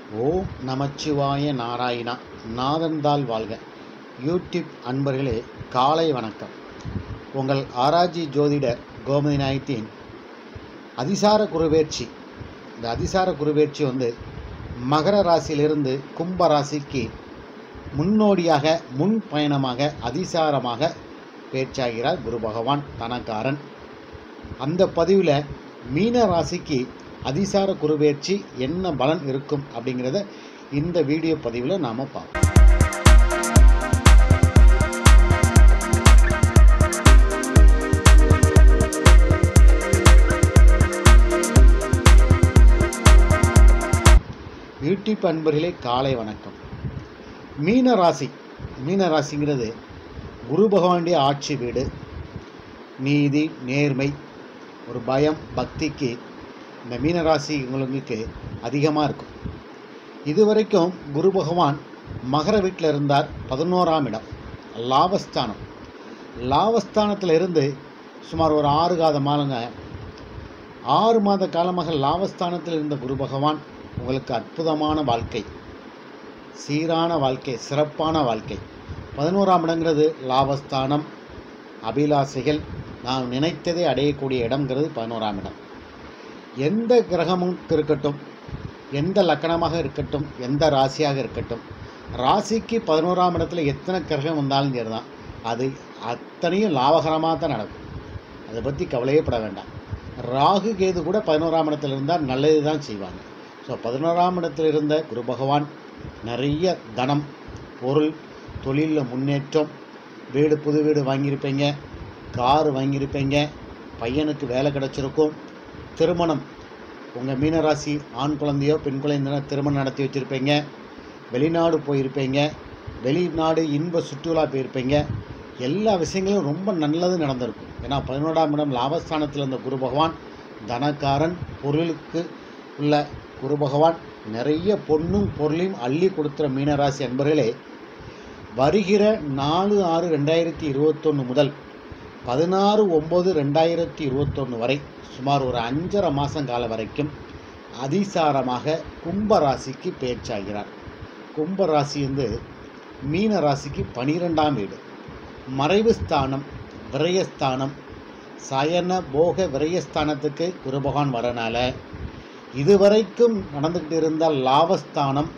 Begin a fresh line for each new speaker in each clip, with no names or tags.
ஓம் நமச்சிவாய நாராயணா நாதன்தாள் வாழ்க யூடியூப் அன்பர்களே காலை வணக்கம் உங்கள் ஆராய்ச்சி ஜோதிடர் கோமதி நாயத்தின் அதிசார குருவேட்சி இந்த அதிசார குருவேட்சி வந்து மகர ராசியிலிருந்து கும்ப ராசிக்கு முன்னோடியாக முன் பயணமாக அதிசாரமாக பேச்சாகிறார் குரு பகவான் தனக்காரன் அந்த பதிவில் மீன ராசிக்கு அதிசார குருவேட்சி என்ன பலன் இருக்கும் அப்படிங்கிறத இந்த வீடியோ பதிவில் நாம் பார்ப்போம் யூடியூப் அன்பர்களே காலை வணக்கம் மீன ராசி மீன ராசிங்கிறது குரு பகவானுடைய ஆட்சி வீடு நீதி நேர்மை ஒரு பயம் பக்திக்கு இந்த மீனராசி உங்களுக்கு அதிகமாக இருக்கும் இதுவரைக்கும் குரு பகவான் மகர வீட்டில் இருந்தார் பதினோராம் இடம் லாபஸ்தானம் லாபஸ்தானத்தில் இருந்து சுமார் ஒரு ஆறு காத மாதங்க ஆறு மாத காலமாக லாபஸ்தானத்தில் இருந்த குரு பகவான் உங்களுக்கு அற்புதமான வாழ்க்கை சீரான வாழ்க்கை சிறப்பான வாழ்க்கை பதினோராம் இடங்கிறது லாபஸ்தானம் அபிலாசைகள் நாம் நினைத்ததை அடையக்கூடிய இடம்ங்கிறது பதினோராம் இடம் எந்த கிரகமும் இருக்கட்டும் எந்த லக்கணமாக இருக்கட்டும் எந்த ராசியாக இருக்கட்டும் ராசிக்கு பதினோராம் இடத்துல எத்தனை கிரகம் வந்தாலும் சரி தான் அது அத்தனையும் லாபகரமாக தான் நடக்கும் அதை பற்றி கவலையே பட வேண்டாம் ராகு கேது கூட பதினோராம் இடத்துல இருந்தால் நல்லது தான் செய்வாங்க ஸோ பதினோராம் இடத்துல இருந்த குரு பகவான் நிறைய தனம் பொருள் தொழிலில் முன்னேற்றம் வீடு புது வீடு வாங்கியிருப்பீங்க கார் வாங்கியிருப்பீங்க பையனுக்கு வேலை கிடச்சிருக்கும் திருமணம் உங்கள் மீனராசி ஆண் குழந்தையோ பெண் குழந்தையோ திருமணம் நடத்தி வச்சுருப்பீங்க வெளிநாடு போயிருப்பீங்க வெளிநாடு இன்ப சுற்றுலா போயிருப்பீங்க எல்லா விஷயங்களும் ரொம்ப நல்லது நடந்திருக்கும் ஏன்னா பதினோராம் இடம் லாபஸ்தானத்தில் இருந்த குரு பகவான் தனக்காரன் பொருளுக்கு உள்ள குரு பகவான் நிறைய பொண்ணும் பொருளையும் அள்ளி கொடுத்துற மீனராசி அன்பர்களே வருகிற நாலு ஆறு ரெண்டாயிரத்தி இருபத்தொன்று முதல் பதினாறு ஒம்பது ரெண்டாயிரத்தி இருபத்தொன்று வரை சுமார் ஒரு அஞ்சரை மாதம் காலம் வரைக்கும் அதிசாரமாக கும்ப ராசிக்கு பேச்சாகிறார் கும்ப ராசி வந்து மீன ராசிக்கு பனிரெண்டாம் வீடு மறைவு ஸ்தானம் விரயஸ்தானம் சயன போக விரயஸ்தானத்துக்கு குரு பகவான் வரனால இதுவரைக்கும் நடந்துக்கிட்டு இருந்த லாபஸ்தானம்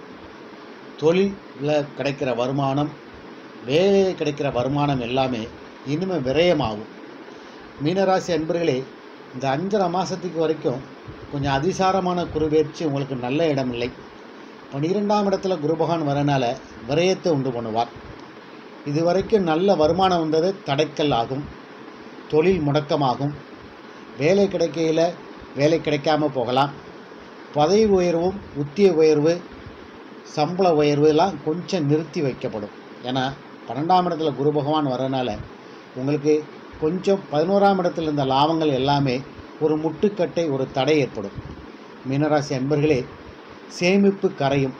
தொழிலில் கிடைக்கிற வருமானம் வேலையில் கிடைக்கிற வருமானம் எல்லாமே இனிமேல் விரயமாகும் மீனராசி அன்பர்களே இந்த அஞ்சரை மாதத்துக்கு வரைக்கும் கொஞ்சம் அதிசாரமான குருவேற்சி உங்களுக்கு நல்ல இடம் இல்லை பன்னிரெண்டாம் இடத்துல குரு பகவான் வரனால விரயத்தை உண்டு பண்ணுவார் இது வரைக்கும் நல்ல வருமானம் வந்தது தடைக்கல் ஆகும் தொழில் முடக்கமாகும் வேலை கிடைக்கையில் வேலை கிடைக்காம போகலாம் பதவி உயர்வும் உத்திய உயர்வு சம்பள உயர்வு எல்லாம் கொஞ்சம் நிறுத்தி வைக்கப்படும் ஏன்னா பன்னெண்டாம் இடத்துல குரு பகவான் வரனால உங்களுக்கு கொஞ்சம் பதினோராம் இடத்துல இருந்த லாபங்கள் எல்லாமே ஒரு முட்டுக்கட்டை ஒரு தடை ஏற்படும் மீனராசி அன்பர்களே சேமிப்பு கரையும்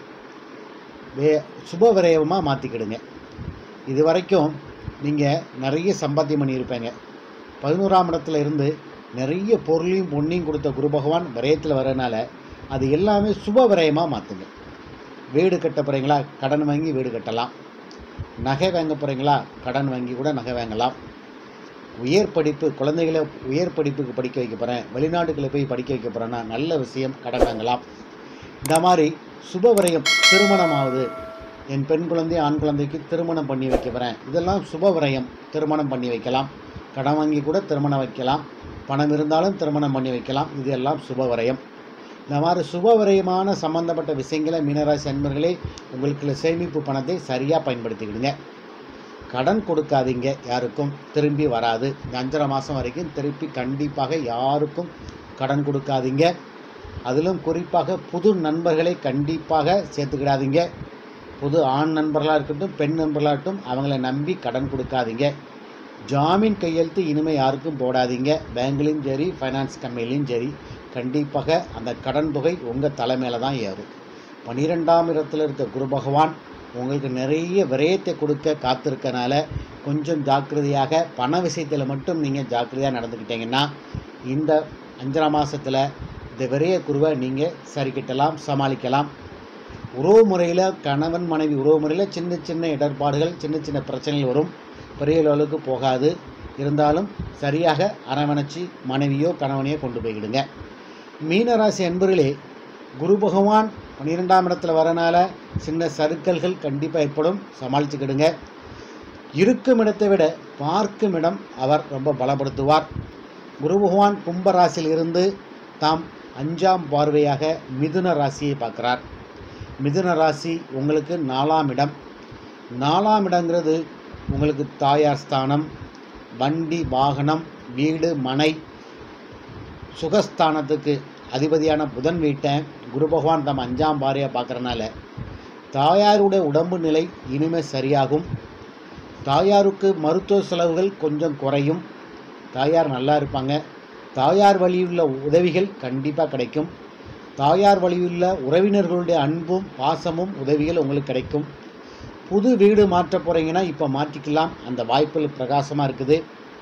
வே சுப விரயமாக மாற்றிக்கிடுங்க இது வரைக்கும் நீங்கள் நிறைய சம்பாத்தியம் பண்ணியிருப்பீங்க பதினோராம் இடத்துல இருந்து நிறைய பொருளையும் பொண்ணையும் கொடுத்த குரு பகவான் விரயத்தில் வரனால அது எல்லாமே சுப விரயமாக மாற்றுங்க வீடு கட்ட போகிறீங்களா கடன் வாங்கி வீடு கட்டலாம் நகை வாங்க போகிறீங்களா கடன் வாங்கி கூட நகை வாங்கலாம் உயர் படிப்பு குழந்தைகளை உயர் படிப்புக்கு படிக்க வைக்க போகிறேன் வெளிநாட்டுகளில் போய் படிக்க வைக்க போகிறேன்னா நல்ல விஷயம் கடன் வாங்கலாம் இந்த மாதிரி சுப விரயம் திருமணம் ஆகுது என் பெண் குழந்தை ஆண் குழந்தைக்கு திருமணம் பண்ணி வைக்க போகிறேன் இதெல்லாம் சுப விரயம் திருமணம் பண்ணி வைக்கலாம் கடன் வாங்கி கூட திருமணம் வைக்கலாம் பணம் இருந்தாலும் திருமணம் பண்ணி வைக்கலாம் இது எல்லாம் சுப விரயம் இந்த மாதிரி சுப விரயமான சம்பந்தப்பட்ட விஷயங்களை மீனராசி அன்பர்களே உங்களுக்கு சேமிப்பு பணத்தை சரியாக பயன்படுத்திக்கிடுங்க கடன் கொடுக்காதீங்க யாருக்கும் திரும்பி வராது இந்த அஞ்சரை மாதம் வரைக்கும் திருப்பி கண்டிப்பாக யாருக்கும் கடன் கொடுக்காதீங்க அதிலும் குறிப்பாக புது நண்பர்களை கண்டிப்பாக சேர்த்துக்கிடாதீங்க புது ஆண் நண்பர்களாக இருக்கட்டும் பெண் நண்பர்களாக இருக்கட்டும் அவங்கள நம்பி கடன் கொடுக்காதீங்க ஜாமீன் கையெழுத்து இனிமேல் யாருக்கும் போடாதீங்க பேங்க்லேயும் சரி ஃபைனான்ஸ் கம்பெனிலையும் சரி கண்டிப்பாக அந்த கடன் தொகை உங்கள் தலைமையில் தான் ஏறும் பன்னிரெண்டாம் இடத்துல இருக்க குரு பகவான் உங்களுக்கு நிறைய விரயத்தை கொடுக்க காத்திருக்கனால கொஞ்சம் ஜாக்கிரதையாக பண விஷயத்தில் மட்டும் நீங்கள் ஜாக்கிரதையாக நடந்துக்கிட்டீங்கன்னா இந்த அஞ்சரை மாதத்தில் இந்த விரய குருவை நீங்கள் சரிக்கிட்டலாம் சமாளிக்கலாம் உறவு முறையில் கணவன் மனைவி உறவு முறையில் சின்ன சின்ன இடர்பாடுகள் சின்ன சின்ன பிரச்சனைகள் வரும் பெரிய லெவலுக்கு போகாது இருந்தாலும் சரியாக அரவணைச்சி மனைவியோ கணவனையோ கொண்டு போய்கிடுங்க மீனராசி அன்பர்களே குரு பகவான் பன்னிரெண்டாம் இடத்துல வரனால சின்ன சறுக்கல்கள் கண்டிப்பாக ஏற்படும் சமாளிச்சுக்கிடுங்க இருக்கும் இடத்தை விட பார்க்கும் இடம் அவர் ரொம்ப பலப்படுத்துவார் குரு பகவான் கும்ப ராசியில் இருந்து தாம் அஞ்சாம் பார்வையாக மிதுன ராசியை பார்க்குறார் மிதுன ராசி உங்களுக்கு நாலாம் இடம் நாலாம் இடங்கிறது உங்களுக்கு தாயார் ஸ்தானம் வண்டி வாகனம் வீடு மனை சுகஸ்தானத்துக்கு அதிபதியான புதன் வீட்டை குரு பகவான் தம் அஞ்சாம் பாரியை பார்க்குறனால தாயாருடைய உடம்பு நிலை இனிமே சரியாகும் தாயாருக்கு மருத்துவ செலவுகள் கொஞ்சம் குறையும் தாயார் நல்லா இருப்பாங்க தாயார் வழியுள்ள உதவிகள் கண்டிப்பாக கிடைக்கும் தாயார் வழியுள்ள உறவினர்களுடைய அன்பும் பாசமும் உதவிகள் உங்களுக்கு கிடைக்கும் புது வீடு மாற்ற போகிறீங்கன்னா இப்போ மாற்றிக்கலாம் அந்த வாய்ப்புகள் பிரகாசமாக இருக்குது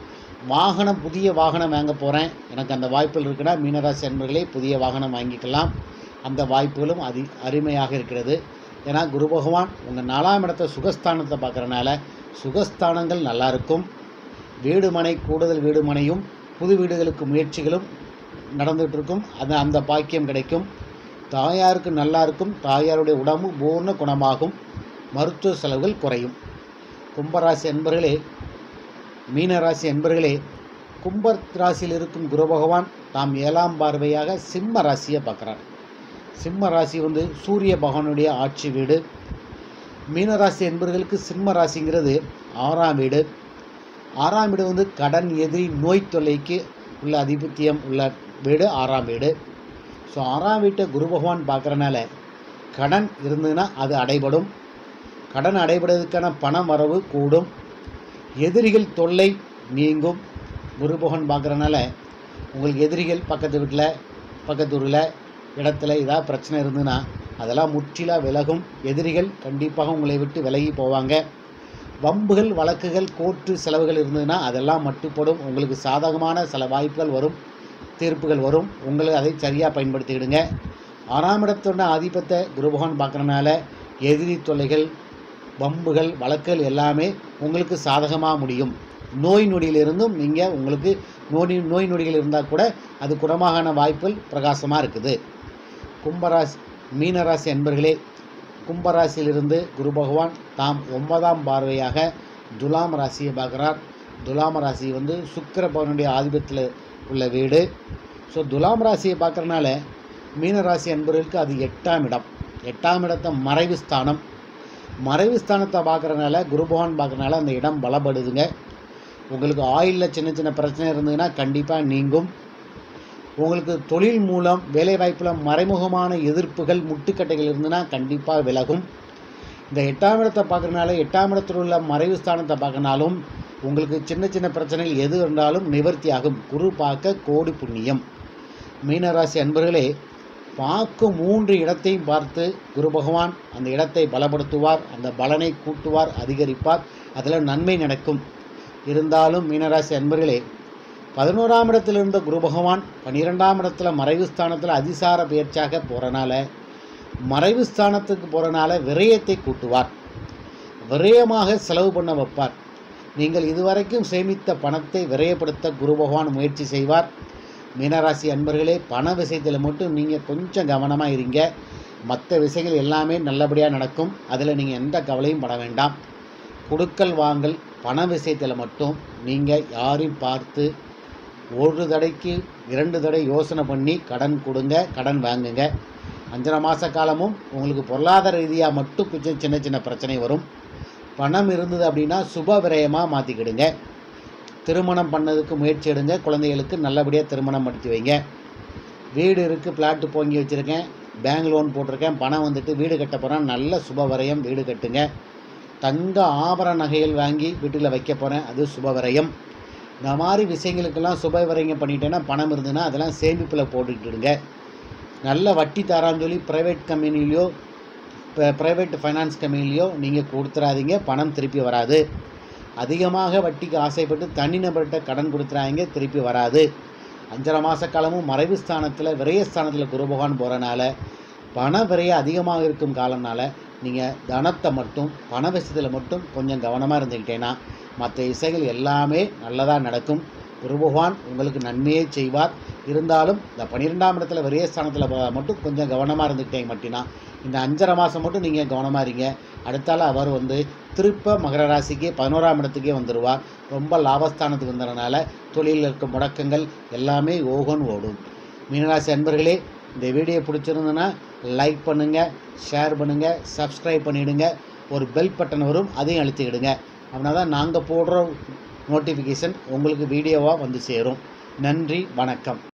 வாகனம் புதிய வாகனம் வாங்க போகிறேன் எனக்கு அந்த வாய்ப்புகள் இருக்குன்னா மீனராசி அன்பர்களே புதிய வாகனம் வாங்கிக்கலாம் அந்த வாய்ப்புகளும் அதி அருமையாக இருக்கிறது ஏன்னா குரு பகவான் உங்கள் நாலாம் இடத்த சுகஸ்தானத்தை பார்க்குறனால சுகஸ்தானங்கள் நல்லா இருக்கும் வீடு மனை கூடுதல் வீடு மனையும் புது வீடுகளுக்கு முயற்சிகளும் நடந்துகிட்டு இருக்கும் அது அந்த பாக்கியம் கிடைக்கும் தாயாருக்கு நல்லா இருக்கும் தாயாருடைய உடம்பு பூர்ண குணமாகும் மருத்துவ செலவுகள் குறையும் கும்பராசி அன்பர்களே மீனராசி அன்பர்களே கும்ப ராசியில் இருக்கும் குரு பகவான் தாம் ஏழாம் பார்வையாக சிம்ம ராசியை பார்க்குறார் சிம்ம ராசி வந்து சூரிய பகவானுடைய ஆட்சி வீடு மீனராசி என்பவர்களுக்கு சிம்ம ராசிங்கிறது ஆறாம் வீடு ஆறாம் வீடு வந்து கடன் எதிரி நோய் தொல்லைக்கு உள்ள அதிபத்தியம் உள்ள வீடு ஆறாம் வீடு ஸோ ஆறாம் வீட்டை குரு பகவான் பார்க்குறனால கடன் இருந்ததுன்னா அது அடைபடும் கடன் அடைபடுவதற்கான பண வரவு கூடும் எதிரிகள் தொல்லை நீங்கும் குரு பகவான் பார்க்குறனால உங்களுக்கு எதிரிகள் பக்கத்து வீட்டில் பக்கத்து ஊரில் இடத்துல ஏதாவது பிரச்சனை இருந்ததுன்னா அதெல்லாம் முற்றிலாக விலகும் எதிரிகள் கண்டிப்பாக உங்களை விட்டு விலகி போவாங்க வம்புகள் வழக்குகள் கோர்ட்டு செலவுகள் இருந்ததுன்னா அதெல்லாம் மட்டுப்படும் உங்களுக்கு சாதகமான சில வாய்ப்புகள் வரும் தீர்ப்புகள் வரும் உங்களுக்கு அதை சரியாக பயன்படுத்திக்கிடுங்க ஆறாம் இடத்தோட ஆதிபத்தை குரு பகவான் பார்க்குறனால எதிரி தொல்லைகள் வம்புகள் வழக்குகள் எல்லாமே உங்களுக்கு சாதகமாக முடியும் நோய் நொடியிலிருந்தும் நீங்கள் உங்களுக்கு நோய் நோய் நொடிகள் இருந்தால் கூட அது குணமாகான வாய்ப்புகள் பிரகாசமாக இருக்குது கும்பராசி மீனராசி அன்பர்களே கும்பராசியிலிருந்து குரு பகவான் தாம் ஒன்பதாம் பார்வையாக துலாம் ராசியை பார்க்குறார் துலாம் ராசி வந்து சுக்கிர பவனுடைய ஆதிபத்தில் உள்ள வீடு ஸோ துலாம் ராசியை பார்க்குறனால மீனராசி அன்பர்களுக்கு அது எட்டாம் இடம் எட்டாம் இடத்த மறைவு ஸ்தானம் மறைவு ஸ்தானத்தை பார்க்குறனால குரு பகவான் பார்க்குறனால அந்த இடம் பலப்படுதுங்க உங்களுக்கு ஆயிலில் சின்ன சின்ன பிரச்சனை இருந்ததுன்னா கண்டிப்பாக நீங்கும் உங்களுக்கு தொழில் மூலம் வேலைவாய்ப்பில் மறைமுகமான எதிர்ப்புகள் முட்டுக்கட்டைகள் இருந்ததுன்னா கண்டிப்பாக விலகும் இந்த எட்டாம் இடத்தை பார்க்குறனால எட்டாம் இடத்தில் உள்ள மறைவு ஸ்தானத்தை பார்க்கனாலும் உங்களுக்கு சின்ன சின்ன பிரச்சனைகள் எது இருந்தாலும் நிவர்த்தி ஆகும் குரு பார்க்க கோடி புண்ணியம் மீனராசி அன்பர்களே பார்க்கும் மூன்று இடத்தையும் பார்த்து குரு பகவான் அந்த இடத்தை பலப்படுத்துவார் அந்த பலனை கூட்டுவார் அதிகரிப்பார் அதில் நன்மை நடக்கும் இருந்தாலும் மீனராசி அன்பர்களே பதினோராம் இடத்தில் இருந்த குரு பகவான் பன்னிரெண்டாம் இடத்துல மறைவு ஸ்தானத்தில் அதிசார பயிற்சியாக போகிறனால மறைவு ஸ்தானத்துக்கு போகிறனால விரயத்தை கூட்டுவார் விரயமாக செலவு பண்ண வைப்பார் நீங்கள் இதுவரைக்கும் சேமித்த பணத்தை விரயப்படுத்த குரு பகவான் முயற்சி செய்வார் மீனராசி அன்பர்களே பண விஷயத்தில் மட்டும் நீங்கள் கொஞ்சம் கவனமாக இருங்க மற்ற விஷயங்கள் எல்லாமே நல்லபடியாக நடக்கும் அதில் நீங்கள் எந்த கவலையும் பட வேண்டாம் கொடுக்கல் வாங்கல் பண விஷயத்தில் மட்டும் நீங்கள் யாரையும் பார்த்து ஒரு தடைக்கு இரண்டு தடை யோசனை பண்ணி கடன் கொடுங்க கடன் வாங்குங்க அஞ்சரை மாத காலமும் உங்களுக்கு பொருளாதார ரீதியாக மட்டும் கொஞ்சம் சின்ன சின்ன பிரச்சனை வரும் பணம் இருந்தது அப்படின்னா சுப விரயமாக மாற்றிக்கிடுங்க திருமணம் பண்ணதுக்கு முயற்சி எடுங்க குழந்தைகளுக்கு நல்லபடியாக திருமணம் படுத்தி வைங்க வீடு இருக்குது பிளாட்டு போங்கி வச்சுருக்கேன் பேங்க் லோன் போட்டிருக்கேன் பணம் வந்துட்டு வீடு கட்ட போகிறேன் நல்ல சுப விரயம் வீடு கட்டுங்க தங்க ஆபரண நகைகள் வாங்கி வீட்டில் வைக்க போகிறேன் அது சுப விரயம் இந்த மாதிரி விஷயங்களுக்கெல்லாம் சுப விரயம் பண்ணிட்டேன்னா பணம் இருந்ததுன்னா அதெல்லாம் சேமிப்பில் போட்டுக்கிட்டுடுங்க நல்ல வட்டி தரான்னு சொல்லி ப்ரைவேட் கம்பெனிலையோ ப்ரைவேட் ஃபைனான்ஸ் கம்பெனிலையோ நீங்கள் கொடுத்துறாதீங்க பணம் திருப்பி வராது அதிகமாக வட்டிக்கு ஆசைப்பட்டு தனிநபர்கிட்ட கடன் கொடுத்துறாங்க திருப்பி வராது அஞ்சரை மாத காலமும் மறைவு ஸ்தானத்தில் விரயஸ்தானத்தில் குரு பகவான் போகிறனால பண விரயம் அதிகமாக இருக்கும் காலம்னால நீங்கள் தனத்தை மட்டும் பண விஷயத்தில் மட்டும் கொஞ்சம் கவனமாக இருந்துக்கிட்டேன்னா மற்ற இசைகள் எல்லாமே நல்லதாக நடக்கும் குரு பகவான் உங்களுக்கு நன்மையே செய்வார் இருந்தாலும் இந்த பன்னிரெண்டாம் இடத்துல விரயஸ்தானத்தில் மட்டும் கொஞ்சம் கவனமாக இருந்துக்கிட்டே மட்டும்னா இந்த அஞ்சரை மாதம் மட்டும் நீங்கள் கவனமாக இருங்க அடுத்தால அவர் வந்து திருப்ப மகர ராசிக்கு பதினோராம் இடத்துக்கே வந்துடுவார் ரொம்ப லாபஸ்தானத்துக்கு வந்ததுனால தொழிலில் இருக்க முடக்கங்கள் எல்லாமே ஓகோன்னு ஓடும் மீனராசி அன்பர்களே இந்த வீடியோ பிடிச்சிருந்ததுன்னா லைக் பண்ணுங்கள் ஷேர் பண்ணுங்கள் சப்ஸ்கிரைப் பண்ணிவிடுங்க ஒரு பெல் பட்டன் வரும் அதையும் அழுத்திக்கிடுங்க அப்படின்னா தான் நாங்கள் போடுற நோட்டிஃபிகேஷன் உங்களுக்கு வீடியோவாக வந்து சேரும் நன்றி வணக்கம்